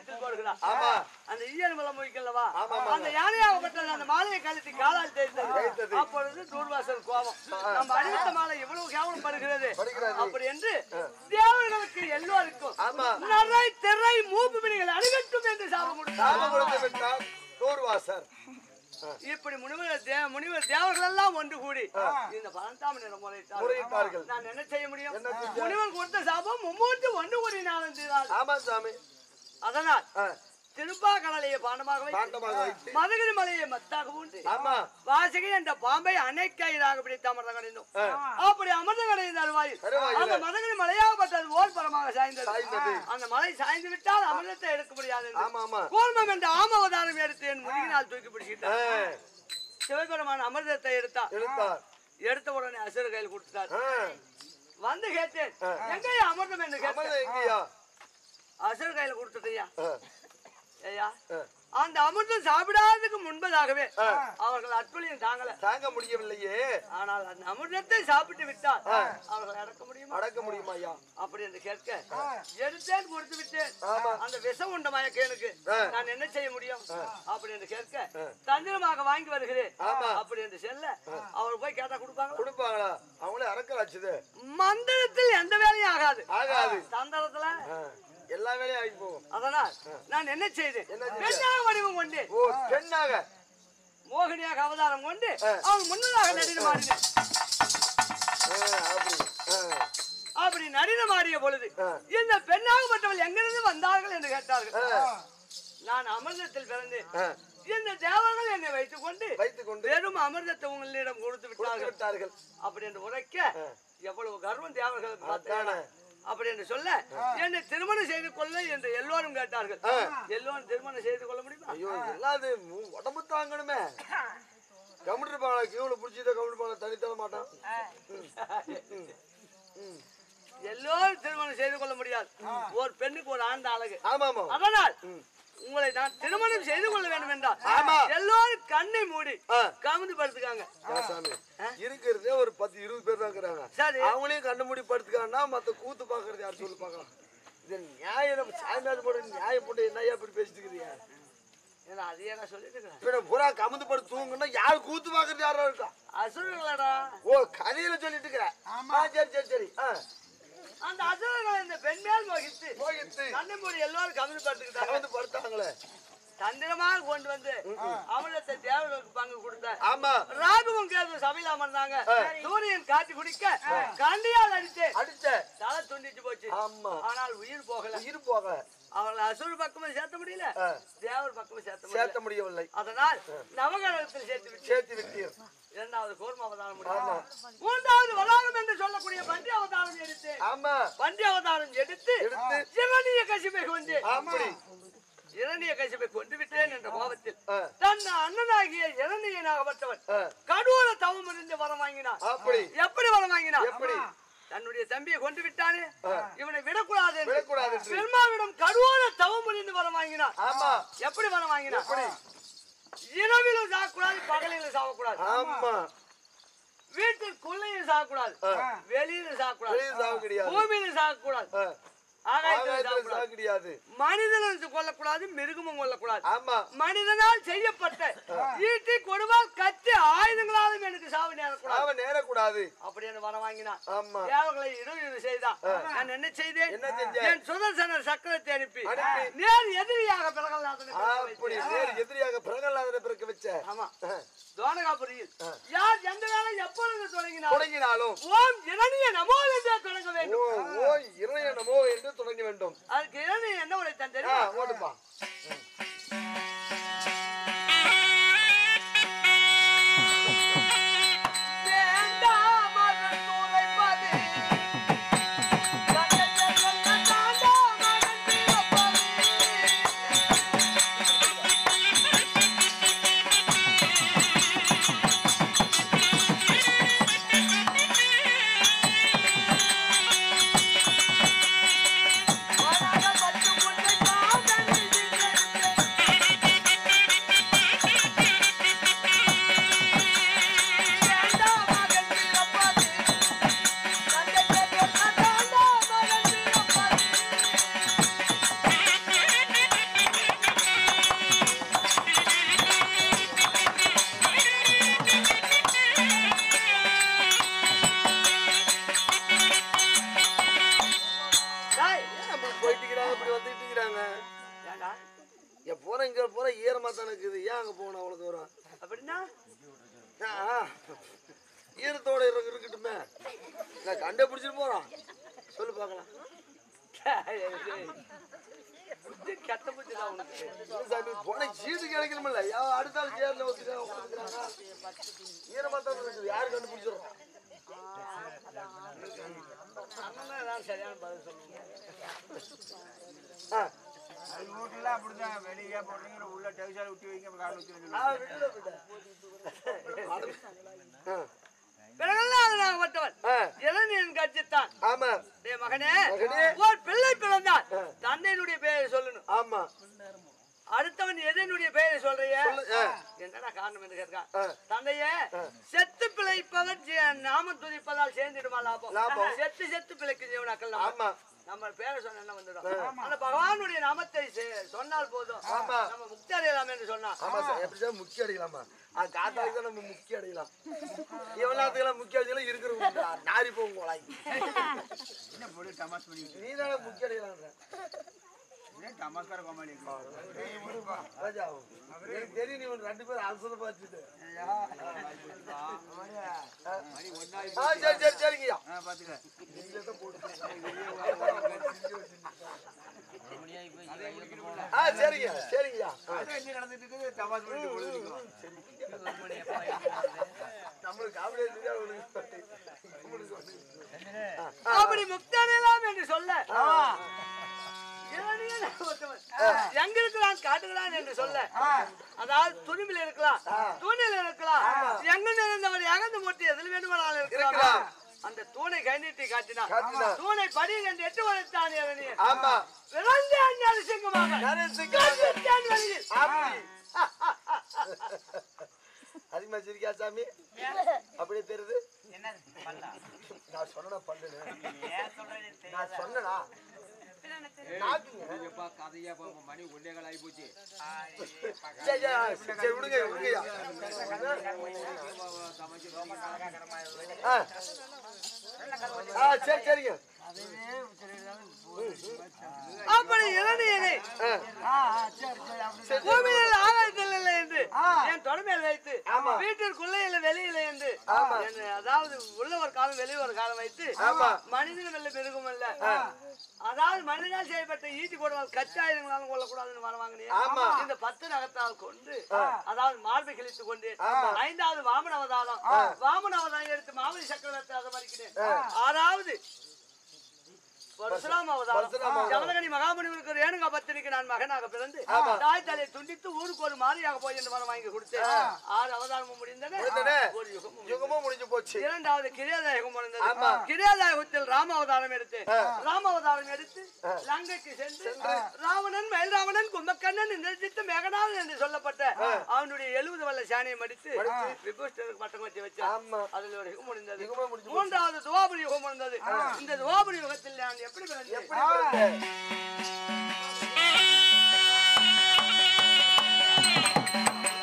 கழுத்தில் போடுகிறார் ஆமா. அந்த ஈயன் மலம் முயக்கல்லவா ஆமா, ஆமாங்க. அந்த யானையாகப்பட்டது அந்த மாலையை கழுத்தி காலால் தேய்த்தது தேய்த்தது. அப்பொழுது தூர்வாசல் கோபம் நம்ம அறிவித்த மாலை இவ்வளவு கேவலம் படுகிறது படுகிறது. அப்படி என்று தேவர்களுக்கு எல்லோருக்கும் ஆமா. நரை திரை மூப்பு பிணிகள் அணுகட்டும் என்று சாபம் சாபம் கொடுத்தார் கொடுத்து விட்டார் நூறுவாசர் இப்படி முனிவர் தே முனிவர் தேவர்கள் எல்லாம் ஒன்று கூடி இந்த பரந்தாமனிடம் முறையிட்டார்கள் முறையிட்டார்கள். நான் என்ன செய்ய முடியும் என்ன செஞ்ச? முனிவர் கொடுத்த சாபம் மும்மூர்த்தி ஒன்று கூடினாலும் செய்தார் ஆமா சாமி அதனால் ஆ, திருப்பா கடலையை பாண்டமாக வைத்து பாண்டமாக வைத்து மதகிரி மலையை மத்தாக உண்டு ஆமா வாசகி என்ற பாம்பை அணைக்கையிலாக பிடித்து அமர்ந்த கடைந்தோம் அப்படி அமர்ந்த கடைந்த அருவாயில் அருவாயில. அந்த மதகிரி மலையாகப்பட்டது ஓர் பரமாக சாய்ந்தது சாய்ந்தது. அந்த மலை சாய்ந்து விட்டால் அமிர்தத்தை எடுக்க முடியாது என்று. ஆமா ஆமா கூர்மம் என்ற ஆமவதாரம் எடுத்து என் முதுகினால் தூக்கி ஆ, பிடிச்சிட்டார் சிவபெருமான் அமிர்தத்தை எடுத்தார் எடுத்தார் எடுத்த உடனே அசுர கையில் கொடுத்தார் ஆ, வந்து கேட்டேன் எங்கேயா அமிர்தம் என்று அமர்ந்த கேட்டேன் எங்கேயா அசுர கையில கொடுத்துட்டியா ஆ, ஐயா ஆ. அந்த அமிர்தம் சாப்பிடாததுக்கு முன்பதாகவே அவர்கள் அற்புதம் தாங்கல தாங்க முடியவில்லையே ஆனால் அந்த அமிர்தத்தை சாப்பிட்டு விட்டால் அவர்கள் அடக்க முடியுமா அடக்க முடியுமா ஐயா அப்படி என்று கேட்க எடுத்தேன் கொடுத்து விட்டேன் ஆமா. அந்த விஷம் உண்ட மயக்கேனுக்கு ஆ. நான் என்ன செய்ய முடியும் அப்படி என்று கேட்க தந்திரமாக வாங்கி வருகிறேன் ஆமா. அப்படி என்று செல்ல அவர் போய் கேட்டா கொடுப்பாங்களா கொடுப்பாங்களா அவங்களே அறக்கலாச்சுது மந்திரத்தில் எந்த வேலையும் ஆகாது ஆகாது தந்திரத்துல ஆ, எல்லா வேலையும் ஆகி போகும் அதனால் நான் என்ன செய்தேன் என்ன செஞ்ச? பெண்ணாக வடிவம் கொண்டு ஓ பெண்ணாக மோகினியாக அவதாரம் கொண்டு அவன் முன்னதாக நடினம் ஆடினேன் ஆ, அப்படி ஆ, அப்படி நடினம் ஆடிய பொழுது ஆ. இந்த பெண்ணாகப்பட்டவள் எங்கிருந்து வந்தார்கள் என்று கேட்டார்கள் நான் அமிர்தத்தில் பிறந்தேன் ஆ, இந்த தேவர்கள் என்னை வைத்துக் கொண்டு வைத்துக் கொண்டு வெறும் அமிர்தத்தை உங்களிடம் கொடுத்து கொடுத்து விட்டார்கள் விட்டார்கள் அப்படி என்று உரைக்க எவ்வளவு கர்வம் தேவர்களுக்கு பார்த்தாயா? அதானே. அப்படி என்று சொல்ல என்னை திருமணம் செய்து கொள்ள என்று எல்லோரும் கேட்டார்கள் எல்லோரும் திருமணம் செய்து கொள்ள முடியுமா ஐயோ எல்லாது மு- உடம்பு தாங்கணுமே கம்ப்யூட்டர் பாலை கியூல புடிச்சிட்டு கம்ப்யூட்டர் பாலை தனி தர மாட்டான் எல்லோரும் திருமணம் செய்து கொள்ள முடியாது ஒரு பெண்ணுக்கு ஒரு ஆண்ட அழகு ஆமா ஆமா அதனால் உங்களை நான் திருமணம் செய்து கொள்ள வேண்டும் என்றால் ஆமா. எல்லோரும் கண்ணை மூடி ஆ. கமுந்து படுத்துக்காங்க ஏன் சாமி இருக்கிறதே ஒரு பத்து இருபது பேர் தான் இருக்கிறாங்க சரி. அவங்களையும் கண்டுபிடி படுத்துக்காங்கன்னா மத்த கூத்து பாக்குறது யார் சொல்லி பார்க்கலாம் இது நியாயம் நம்ம சாயங்காலம் போட நியாயம் போட்டு என்னையா இப்படி பேசிட்டு இருக்கிறீங்க ஏன்னா அதையே நான் சொல்லிட்டு இருக்கிறேன் இப்ப நான் பூரா கமுந்து படுத்து தூங்குன்னா யார் கூத்து பாக்குறது யாரா இருக்கா அசுரர்களடா ஓ கதையில சொல்லிட்டு இருக்கிறேன் ஆ, சரி சரி சரி ஆ அந்த அசுரர்கள் இந்த பெண் மேல் வகித்து போயிட்டு கண்ணை மூடி எல்லாரும் கமுந்து படுத்துக்கிட்டாங்க கமுந்து படுத்தாங்களே தந்திரமாக கொண்டு வந்து அமிர்தத்தை தேவர்களுக்கு பங்கு கொடுத்த ஆமா ராகுவும் கேது சபையில அமர்ந்தாங்க சூரியன் காட்டி குடிக்க கண்டியால் அடித்து அடிச்ச தலை துண்டிச்சு போச்சு ஆமா ஆனால் உயிர் போகல உயிர் போக அவங்களை அசுர பக்கமும் சேர்த்த முடியல ஆ. தேவர் பக்கமும் சேர்த்த முடியல சேர்த்த முடியவில்லை அதனால் நவகரகத்தில் சேர்த்து விட்டு சேர்த்து விட்டீர் இரண்டாவது கூர்ம அவதாரம் முடியும் மூன்றாவது வளாகம் என்று சொல்லக்கூடிய பன்றி அவதாரம் எடுத்து ஆமா பன்றி அவதாரம் எடுத்து எடுத்து இரணிய கசிப்பை கொண்டு அப்படி இரணிய கசிப்பை கொண்டு விட்டேன் என்ற கோபத்தில் ஆ. தன் அண்ணனாகிய இரணியனாகப்பட்டவன் ஆ. கடூர தவம் இருந்து வரம் வாங்கினான் அப்படி எப்படி வரம் வாங்கினான் எப்படி தன்னுடைய தம்பியை கொண்டு விட்டானே இவனை விடக்கூடாது என்று விடக்கூடாது என்று. பெருமாவிடம் கடூர தவம் புரிந்து வரம் வாங்கினான் ஆமா எப்படி வரம் வாங்கினான் எப்படி? இரவிலும் சாகக்கூடாது பகலிலும் சாகக்கூடாது ஆமா வீட்டுக்குள்ளேயும் சாகக்கூடாது வெளியில சாகக்கூடாது வெளியே சாக கிடையாது பூமியில சாகக்கூடாது ஆ. ஆகாயத்துல ஆகாயத்துல சாக சாகக்கூடாது கிடையாது மனிதனும் கொல்லக்கூடாது மிருகமும் கொல்லக்கூடாது ஆமா மனிதனால் செய்யப்பட்ட ஈட்டி கொடுவால் கத்தி ஆயுதங்களாலும் எனக்கு சாவு நேரக்கூடாது அவன் நேரக்கூடாது அப்படின்னு வர வாங்கினான் ஆமா தேவர்களை இரு செய்தான் நான் என்ன செய்தேன் என்ன செஞ்ச? என் சுதர்சன சக்கரத்தை அனுப்பி அனுப்பி. நேர் எதிரியாக பிறகல்லாதனை அப்படி நேர் எதிரியாக பிரகலாதனை பிறக்க வச்ச ஆமா ஆ. துவானகாபுரியில் யார் எந்த வேலை எப்பொழுது தொடங்கினார் தொடங்கினாலும் ஓம் இரணிய நமோ என்றே தொடங்க ஓ வேண்டும் ஓ இறைய நமோ என்று தொடங்க வேண்டும் அதுக்கு இரணிய என்ன உரைத்தான் ஆ, தெரியுமா ஓடுப்பா வேண்டாம் அதன் உரைப்பது. கண்டத்தை சொல்ல தாண்டாம் அதன் பிறப்பது. வராத பட்டு முட்டை காதலில் விழுந்து. ஈரத்தோட இருக்கு இருக்கட்டுமே நான் கண்டுபிடிச்சிட்டு போறான் சொல்லு பார்க்கலாம் புத்தி கெட்ட புத்தி தான் உனக்கு இல்ல சாமி போன சீட்டு கிடைக்கணுமில்ல யா அடுத்த ஆள் சேர்ல வச்சுக்கிறாங்க ஈரமா தான் இருக்குது யாரு கண்டுபிடிச்சிடும் அண்ணன் தான் ஏதாவது சரியான பதில் சொல்லுங்க ஆ அது வீட்டுல அப்படிதான் வெளியே போடுறீங்க உள்ள டவுசர் விட்டு வைங்க கால் வச்சு ஆ விட்டுல விட்டு ஆ பிறகெல்லாம் அது நாகப்பட்டவன் ஆ இளநீன் கட்சித்தான் ஆமா டேய் மகனே மகனே. ஒரு பிள்ளை பிறந்தான் தந்தையினுடைய பெயரை சொல்லணும் ஆமா அடுத்தவன் எதனுடைய பெயரை சொல்றிய சொல்லு, ஆ. என்னடா காரணம் என்று கேட்கான் ஆ. தந்தையே செத்து பிழைப்பவர் ஜீ- நாமம் துதிப்பதால் சேர்ந்துடுமா லாபம் லாபம். செத்து செத்து பிழைக்கும் ஜீவனாக்கள் நம்ம. ஆமா நம்ம பேரை சொன்ன என்ன வந்துடும் ஆனா பகவானுடைய நாமத்தை செ- சொன்னால் போதும் ஆமா. நம்ம முக்தி அடையலாம் என்று சொன்னான் ஆமா சார் எப்படிதான் முக்கிய அடிக்கலாமா ஆ காத்தாக்கு தான் நம்ம முக்கிய அடிக்கலாம் இவனாத்துக்கெல்லாம் முக்கிய அடிக்கலாம் இருக்கிற நாரி போகும் கோலாய் என்ன போட்டு டமாஸ் பண்ணிட்டு நீ தானே முக்கிய அடிக்கலான்ற என்ன டமாஸ்கார கோமாளி ராஜா எனக்கு தெரியும் நீ ஒரு ரெண்டு பேரும் அரசனை பார்த்துட்டு ஆ சரி சரி சரிங்கய்யா பாத்துக்க ஆ சரிங்க சரிங்கய்யா ஆ, அதான் என்ன நடந்துட்டு இருக்குது டமாஸ் பண்ணிட்டு பொழுதுக்கும் நம்மளுக்கு காமெடி தெரிஞ்சா உனக்கு உங்களுக்கு ஒண்ணும் அப்படி முக்தி அடையலாம் என்று சொல்ல இளநீர் ஒருத்தவன் எங்க இருக்கிறான் காட்டுகிறான் என்று சொல்ல அதாவது துணிவில் இருக்கலாம் தூணில் இருக்கலாம் எங்க நிறைந்தவர் எகந்து மூட்டி எதில் வேண்டுமானாலும் இருக்கலாம் இருக்கலாம். அந்த தூணை கை நீட்டி காட்டினான் காட்டினான். தூணை படி என்று எட்டு வளர்த்தான் இளநீர் ஆமா பிறந்தான் நரசிங்கமாக நரசிங்கமாக. கண்டித்தான் வழியில். அப்படி அதிகமா சிரிக்கா சாமி அப்படியே தெரியுது நான் சொன்னா பண்ணு நான் சொன்னனா நாக்குங்க. மணி ஒன்னே கால் ஆகி போச்சு சரி, சரி, சரி, விடுங்க விடுங்கய்யா ஆ. ஆ சரி சரிங்க அப்படி இளநீரை ஆ. பூமியில் ஆகாயத்தில் இல்லை என்று என் தொடமையில் வைத்து வீட்டிற்குள்ளே இல்லை வெளியில என்று என்னை அதாவது உள்ள ஒரு காலம் வெளியே ஒரு காலம் வைத்து ஆமா. மனிதனும் இல்லை மிருகம் இல்ல அதாவது மனிதனால் செய்யப்பட்ட ஈட்டி போடுவாங்க கச்சாயுதங்களாலும் கொள்ளக்கூடாதுன்னு வர ஆமா. இந்த பத்து நகத்தால் கொண்டு அதாவது மார்பை கிழித்து கொண்டு ஐந்தாவது வாமன அவதாரம் வாமன அவதாரம் எடுத்து மாவலி சக்கரவர்த்தி அதை மறிக்கிறேன் ஆறாவது பரசுராம அவதாரம் பரசுராம ஜமதகனி மகாமுனிவருக்கு ரேணுகா பத்திரிக்கு நான் மகனாக பிறந்து தாய் தலையை துண்டித்து ஊருக்கு ஒரு மாறியாக போய் என்று மரம் வாங்கி கொடுத்தேன் ஆறு அவதாரமும் முடிந்தன முடிந்தன. ஒரு யுகமும் யுகமும் முடிஞ்சு போச்சு இரண்டாவது கிரியாதாயகம் ஆமா. முடிந்தது கிரியாதாயகத்தில் ராம அவதாரம் எடுத்து ராம அவதாரம் எடுத்து லங்கைக்கு சென்று ராவணன் மயில் ராவணன் கும்பக்கண்ணன் நிர்ஜித்து மேகநாதன் என்று சொல்லப்பட்ட அவனுடைய எழுபது வல்ல சாணியை மடித்து விபூஷணருக்கு பட்டம் வச்சு வச்சான் ஆமா அதில் ஒரு யுகம் முடிந்தது யுகமும் முடிஞ்சு மூன்றாவது துவாபரி யுகம் முடிந்தது இந்த துவாபரி யுகத்தில் நான் எப்படி பிறந்தேன் எப்படி பிறந்த?